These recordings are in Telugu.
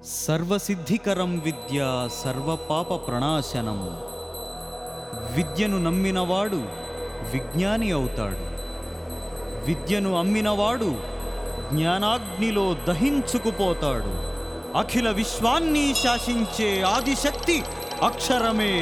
సర్వసిద్ధికరం విద్య సర్వపాప ప్రణాశనం విద్యను నమ్మినవాడు విజ్ఞాని అవుతాడు విద్యను అమ్మినవాడు జ్ఞానాగ్నిలో దహించుకుపోతాడు అఖిల విశ్వాన్ని శాసించే ఆదిశక్తి అక్షరమే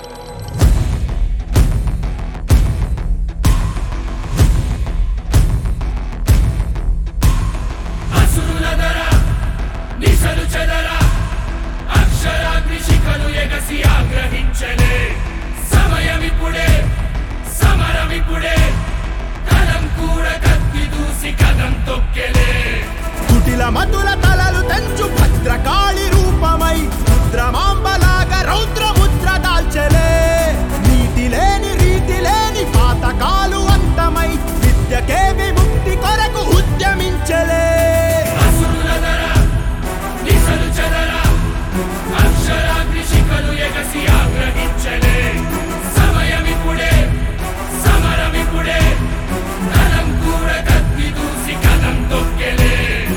అసురులదర నిశలు చెదర అక్షరాగ్ని శిఖలు ఎగసి ఆగ్రహించలే సమయమిప్పుడే సమరమిప్పుడే కలం కూడా కత్తి దూసి కదం తొక్కెలే కుటిల మతుల తలలు తెంచు భద్రకాళి రూపమై రుద్రమాంబలాగా రౌద్ర ముద్ర దాల్చలే నీతి లేని రీతి లేని పాతకాలు అంతమై విద్యకే విముక్తి కొరకు ఉద్యమించలే అసురులదర నిశలు చెదర అక్షరాగ్ని శిఖలు ఎగసి ఆగ్రహించలే సమయమిప్పుడే సమరమిప్పుడే కలం కూడా కత్తి దూసి కదం తొక్కెలే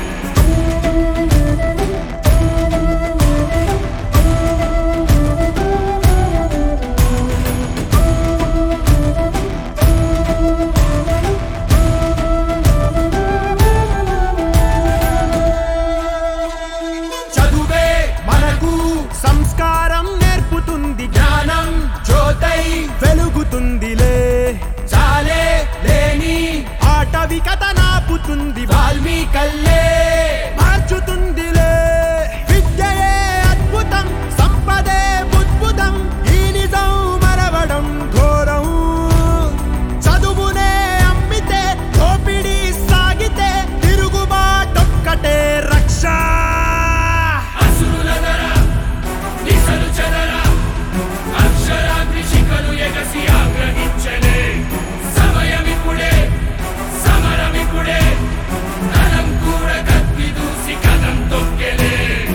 చదువే మనకు సంస్కారం నేర్పుతుంది జ్ఞానం జ్యోతై వెలుగుతుందిలే చాలే లేని ఆటవికత నాపుతుంది వాల్మీకల్లే మార్చుతుందిలే విద్యయే అద్భుతం సంపదే బుద్భుతం ఈ నిజం మరవడం ఘోరం చదువునే అమ్మితే దోపిడీ సాగితే తిరుగుబాటొక్కటే రక్ష అసురులదర నిశలు చెదర అక్షరాగ్ని శిఖలు ఎగసి ఆగ్రహించలే సమయమిప్పుడే సమరమిప్పుడే కలం కూడా కత్తి దూసి కదం తొక్కెలే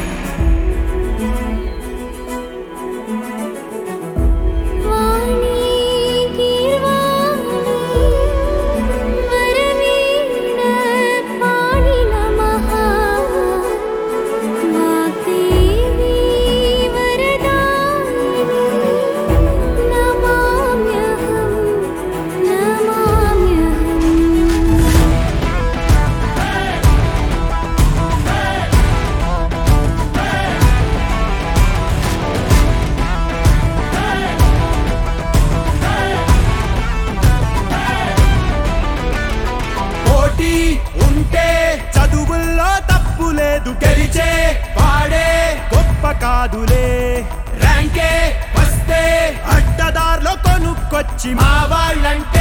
వాణి గీర్వాణి వరవీణ పాణి నమః వాగ్దేవి వరదాయిని నమామ్యహం నమామ్యహం పోటీ ఉంటే చదువుల్లో తప్పు లేదు గెలిచే వాడే గొప్ప కాదులే ర్యాంకే వస్తే అడ్డదార్లో కొనుక్కొచ్చి మా వాళ్ళంటే